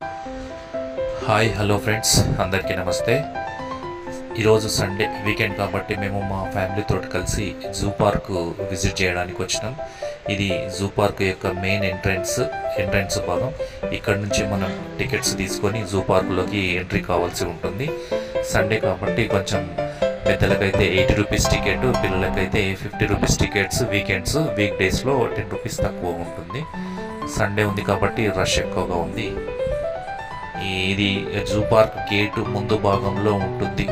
Hi hello friends అందరికీ నమస్తే ఈరోజు సండే వీకెండ్ కాబట్టి మేము మా ఫ్యామిలీతో కలిసి జూ పార్క్ విజిట్ చేయడానికి వచ్చినాం ఇది జూ పార్క్ యొక్క మెయిన్ ఎంట్రన్స్ ఎంట్రన్స్ భాగం ఇక్కడ నుంచి మనం టికెట్స్ తీసుకొని జూ పార్క్లోకి ఎంట్రీ కావాల్సి ఉంటుంది సండే కాబట్టి కొంచెం పెద్దలకైతే ఎయిటీ రూపీస్ టికెట్ పిల్లలకైతే fifty rupees tickets weekends week డేస్లో టెన్ రూపీస్ తక్కువ ఉంటుంది సండే ఉంది కాబట్టి రష్ ఎక్కువగా ఉంది ఈ- ఇది జూ పార్క్ గేట్ ముందు భాగంలో ఉంటుంది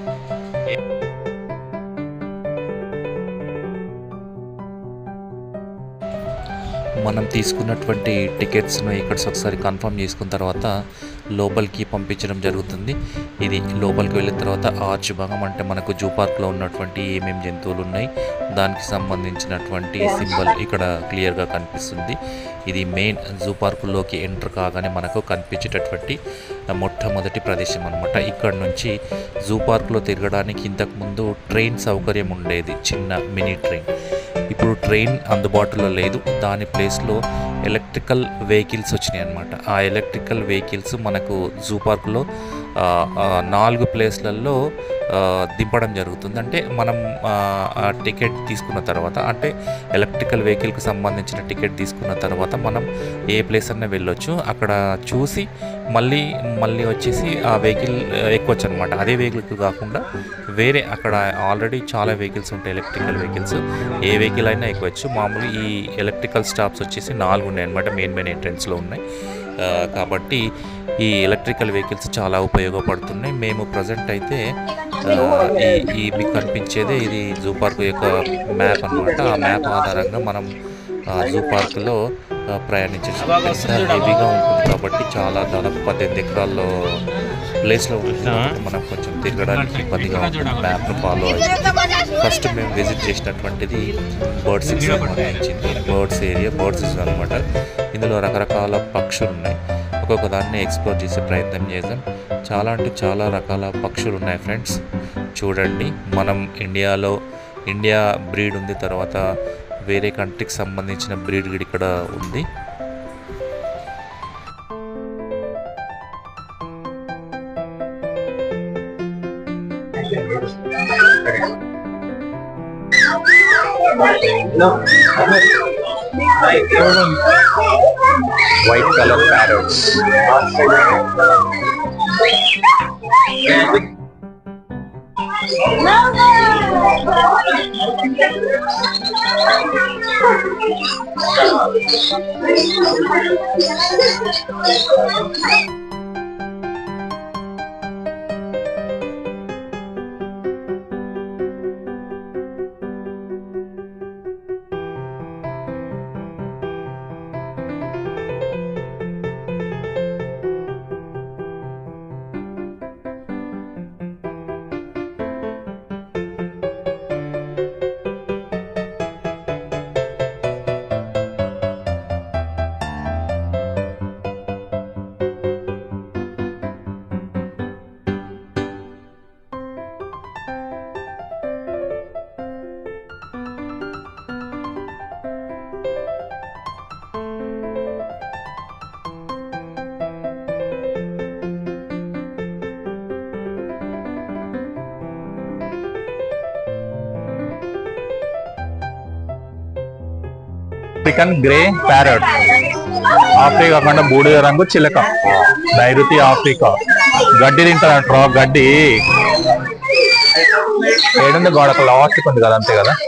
మనం తీసుకున్నటువంటి టికెట్స్ను ఇక్కడ ఒకసారి కన్ఫర్మ్ చేసుకున్న తర్వాత లోపలికి పంపించడం జరుగుతుంది ఇది లోపలికి వెళ్ళిన తర్వాత ఆర్చ్ భాగం అంటే మనకు జూ పార్క్లో ఉన్నటువంటి ఏమేమి జంతువులు ఉన్నాయి దానికి సంబంధించినటువంటి సింబల్ ఇక్కడ క్లియర్గా కనిపిస్తుంది ఇది మెయిన్ జూ పార్కులోకి ఎంటర్ కాగానే మనకు కనిపించేటటువంటి మొట్టమొదటి ప్రదేశం అనమాట ఇక్కడ నుంచి జూ పార్క్లో తిరగడానికి ఇంతకుముందు ట్రైన్ సౌకర్యం ఉండేది చిన్న మినీ ట్రైన్ ఇప్పుడు ట్రైన్ అందుబాటులో లేదు దాని ప్లేస్లో ఎలక్ట్రికల్ వెహికల్స్ వచ్చినాయి అనమాట ఆ ఎలక్ట్రికల్ వెహికల్స్ మనకు జూ పార్క్లో ఆ, ఆ, నాలుగు ప్లేస్లలో ఆ, దింపడం జరుగుతుంది అంటే మనం ఆ, ఆ టికెట్ తీసుకున్న తర్వాత అంటే ఎలక్ట్రికల్ వెహికల్కి సంబంధించిన టికెట్ తీసుకున్న తర్వాత మనం ఏ ప్లేస్ అన్నా వెళ్ళొచ్చు అక్కడ చూసి మళ్ళీ మళ్ళీ వచ్చేసి ఆ వెహికల్ ఎక్కొచ్చు అనమాట అదే వెహికల్కి కాకుండా వేరే అక్కడ ఆల్రెడీ చాలా వెహికల్స్ ఉంటాయి ఎలక్ట్రికల్ వెహికల్స్ ఏ వెహికల్ అయినా ఎక్కవచ్చు మామూలు ఈ ఎలక్ట్రికల్ స్టాప్స్ వచ్చేసి నాలుగు ఉన్నాయి అనమాట మెయిన్ మెయిన్ ఎంట్రన్స్లో ఉన్నాయి ఆ, కాబట్టి ఈ ఎలక్ట్రికల్ వెహికల్స్ చాలా ఉపయోగపడుతున్నాయి మేము ప్రజెంట్ అయితే ఆ, ఈ ఈ మీకు కనిపించేదే ఇది జూ పార్క్ యొక్క మ్యాప్ అనమాట ఆ మ్యాప్ ఆధారంగా మనం ఆ, జూ పార్క్లో ఆ, ప్రయాణించచ్చు పెద్ద హెవీగా ఉంటుంది కాబట్టి చాలా దాదాపు పద్దెనిమిది ఎకరాల్లో ప్లేస్లో ఉంటుంది కాబట్టి మనం కొంచెం తిరగడానికి ఇబ్బందిగా ఉంటుంది మ్యాప్ను ఫాలో అయ్యి ఫస్ట్ మేము విజిట్ చేసినటువంటిది బర్డ్స్ సంబంధించింది బర్డ్స్ ఏరియా బర్డ్స్ అనమాట ఇందులో రకరకాల పక్షులు ఉన్నాయి ఒక్కొక్క దాన్ని ఎక్స్ప్లోర్ చేసే ప్రయత్నం చేద్దాం చాలా అంటే చాలా రకాల పక్షులు ఉన్నాయి ఫ్రెండ్స్ చూడండి మనం ఇండియాలో ఇండియా బ్రీడ్ ఉంది తర్వాత వేరే కంట్రీకి సంబంధించిన బ్రీడ్ కూడా ఇక్కడ ఉంది white color parrots. African grey parrot Africa కాకుండా బూడిద రంగు చిలక నైరుతి ఆఫ్రికా గడ్డి తింటారంటారు గడ్డి ఏడుంది గోడక లాస్ట్ ఉంది కదా అంతే కదా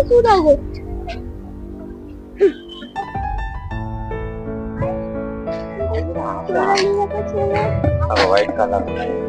చూడవు వైట్ కలర్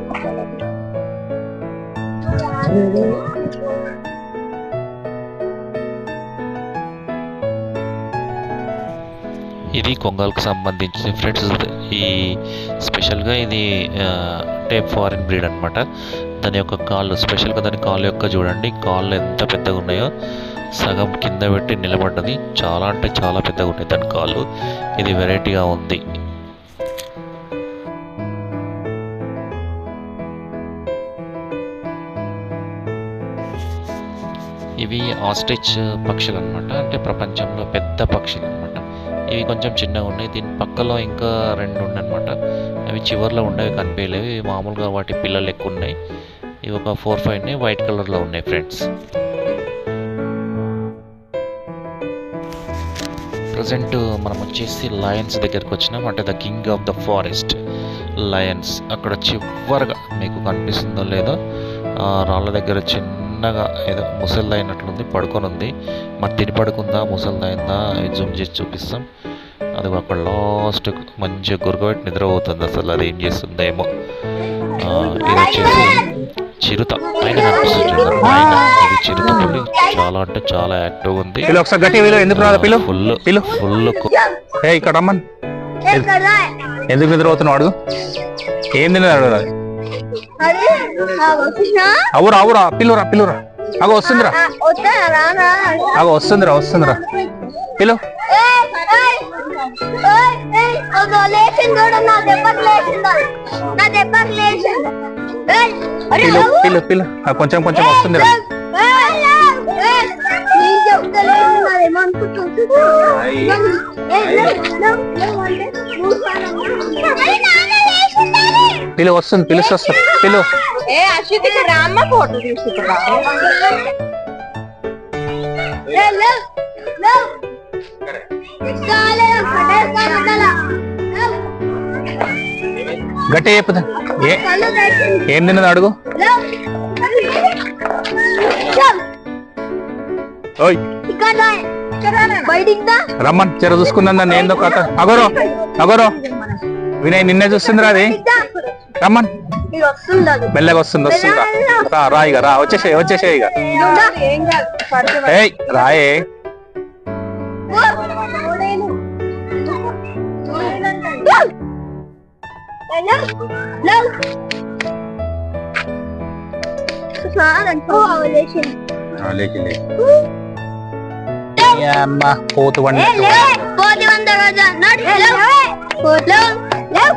ఇది కొంగల్కి సంబంధించిన ఫ్రెండ్స్ ఈ స్పెషల్గా ఇది టేప్ ఫారిన్ బ్రీడ్ అనమాట దాని యొక్క కాళ్ళు స్పెషల్గా దాని కాళ్ళు యొక్క చూడండి కాళ్ళు ఎంత పెద్దగా ఉన్నాయో సగం కింద పెట్టి నిలబడ్డది చాలా అంటే చాలా పెద్దగా ఉన్నాయి దాని కాళ్ళు ఇది వెరైటీగా ఉంది ఇవి ఆస్ట్రిచ్ పక్షులు అనమాట అంటే ప్రపంచంలో పెద్ద పక్షులు అనమాట ఇవి కొంచెం చిన్నగా ఉన్నాయి దీని పక్కలో ఇంకా రెండు ఉన్నాయన్నమాట అవి చివర్లో ఉండేవి కనిపించలేవు ఇవి మామూలుగా వాటి పిల్లలు ఎక్కువ ఉన్నాయి ఇవి ఒక ఫోర్ ఫైవ్ ఉన్నాయి వైట్ కలర్లో ఉన్నాయి ఫ్రెండ్స్ ప్రజెంట్ మనం వచ్చేసి లయన్స్ దగ్గరికి వచ్చినాం అంటే the king of the forest lions అక్కడ చివరగా మీకు కనిపిస్తుందో లేదో ఆ రాళ్ళ దగ్గర చిన్నగా ఏదో ముసలిది అయినట్లుంది పడుకొని ఉంది మరి తిని పడుకుందా ముసలిది అయిందా జూమ్ చేసి చూపిస్తాం అది అక్కడ లాస్ట్ మంచిగా గురకబెట్టి నిద్రపోతుంది అసలు అది ఏం చేస్తుందో ఏమో ఆ, ఇది వచ్చేసి చిరుత పైన కనిపిస్తుంది చూడండి పైన ఇది చిరుత పులి చాలా అంటే చాలా యాక్టివ్ ఉంది పిలు ఒకసారి గట్టి పిలు ఎందుకు రాదా పిలు ఫుల్ పిలు ఫుల్ ఏ ఇక్కడ రమ్మన్ ఎక్కడ ఎందుకు నిద్రపోతున్నావు అడుగు ఏం తిన్నాడు అది అరే వచ్చినా అవురా అవురా పిలురా పిలురా అగో వస్తుందిరా వస్తా రానా అగో వస్తుందిరా వస్తుందిరా పిలు లేచింది చూడు నా దెబ్బకి లేచింది నా దెబ్బకి లేచింది ఏయ్, అరే పిలు ఆగు. పిలు పిలు ఆ, కొంచెం కొంచెం వస్తుందిరా ఏయ్, ఏయ్, నేను చెప్తలేను నాదేమో అనుకుంటుంది. ఏయ్, లేవు, లేవు, లేవు అంటే నువ్వు అరే నాన్న లేచిందని. పిలు వస్తుంది పిలుస్తు వస్తుంది పిలు ఏ అశ్వితికి రామ్మ ఫోటో తీసుకురా లేవు, లేవు, లేవు. కాలేదు, కట్టేస్తా, కట్టాల. లేవు, గట్టి చెప్పుదా ఏ కళ్ళు తెరిచింది. ఏం తిన్నది అడుగు లేవు. లేవు. ఓయ్ ఇక్కడ రా, ఇక్కడ రా, బయటికి దా. రమ్మన్ చెర చూసుకుందాం దాన్ని ఏందో కథ అగోరో అగోరో వినయ్ నిన్నే చూస్తుందిరా అది దా. రమ్మన్ ఇది వస్తుంది అది. మెల్లగా వస్తుంది వస్తుందిరా రా రా ఇక రా వచ్చేసే వచ్చేసే ఇక దా. ఏం కాదు పడుతుంది ఏయ్ రాయే ఓ, ఓడేను. లేవు. లేవు, లేవు. చాలంటే ఓ, వదిలేసింది. అమ్మ పోతు బండి ఏ, లే, పోతే వంద రోజా. నడు, లేవు. లేవు, లేవు.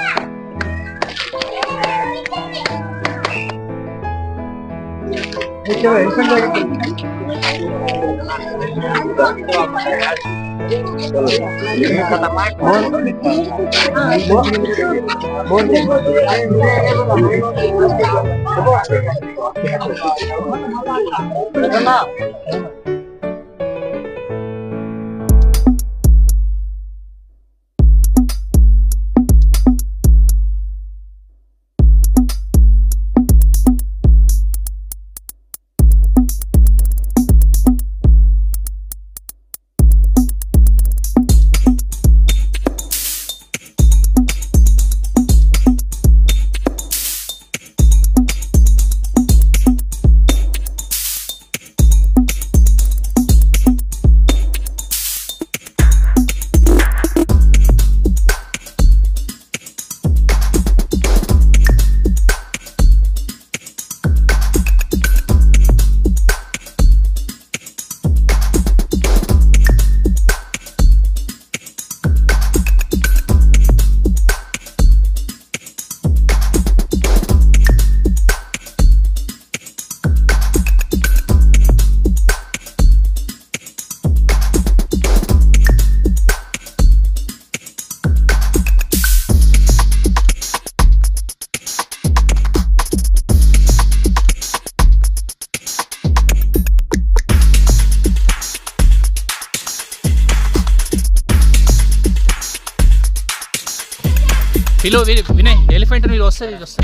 పిలో వినయ్ ఎలిఫెంట్ మీరు వస్తే ఇది వస్తే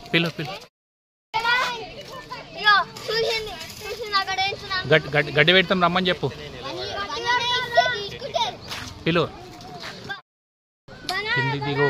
పిలు పిలు ఇగో చూసింది చూసింది అక్కడ వేస్తున్నాను గడ్డి గడ్డి గడ్డి పెడతాం రమ్మని చెప్పు పిలు కిందికి దిగు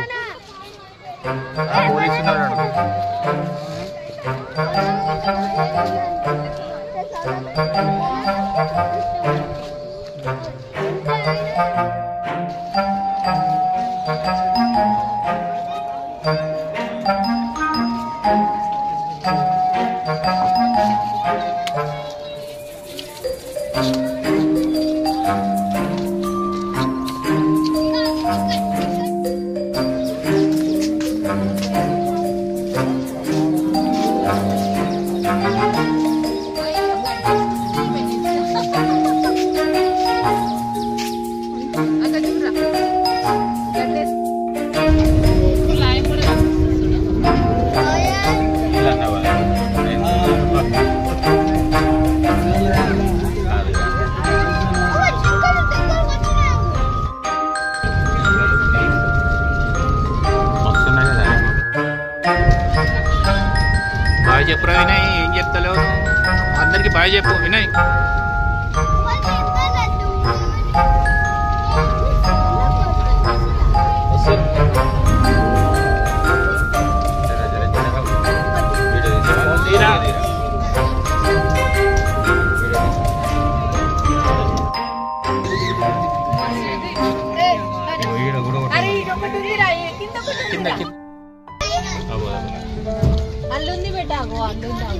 బాయ్ చెప్పురా వినయ్ ఏం చెప్తలేవు అందరికి బాయ్ చెప్పు వినయ్ కింద కింద అల్లుంది పెట్టాము అల్లుంది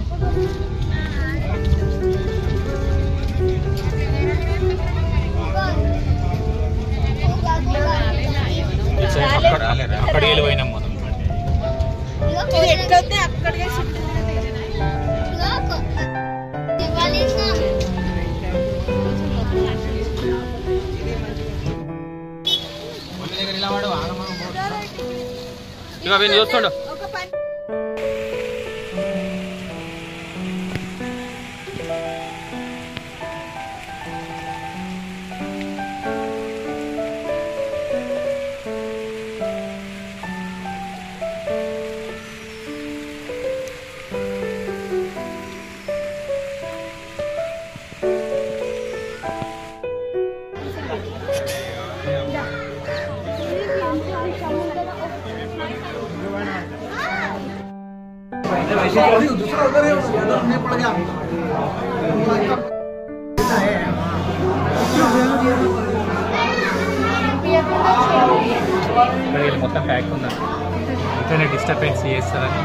అక్కడ అక్కడికి వెళ్ళిపోయినాం మనం ఇది ఎట్లొస్తే అక్కడికే షిఫ్ట్ ఇక వీళ్ళు చూస్తుండు ఇక్కడ వీళ్ళు మొత్తం ప్యాక్ ఉన్నారు ఇంటర్నే డిస్టర్బెన్స్ చేస్తారని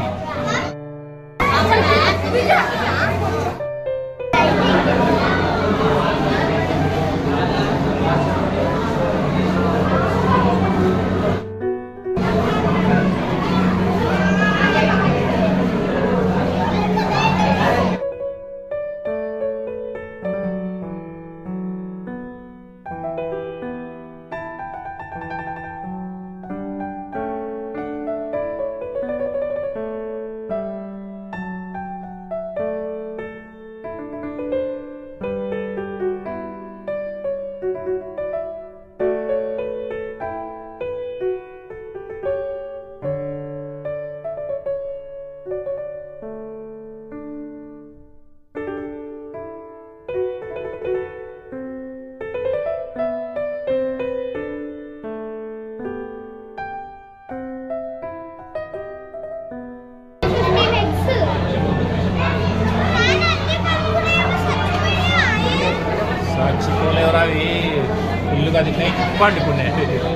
చచ్చిపోలేవరా అవి ఇల్లుగా తిన్నాయి పండుకున్నాయి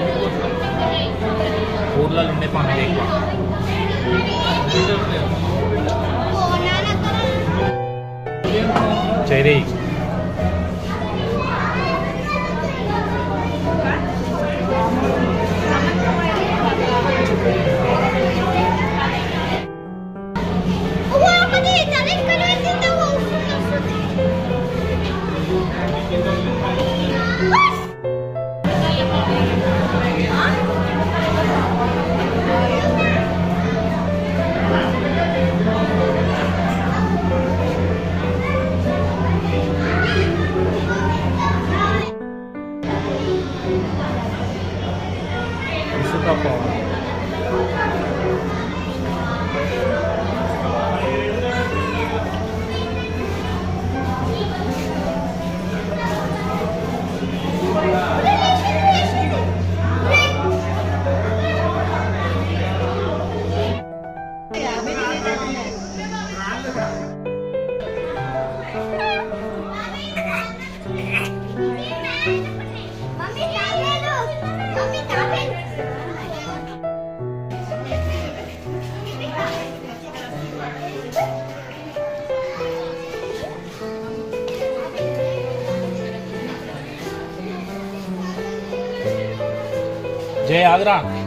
ఊర్లలో ఉండే పనులు ఎక్కువ చైరీ జై ఆగ్రా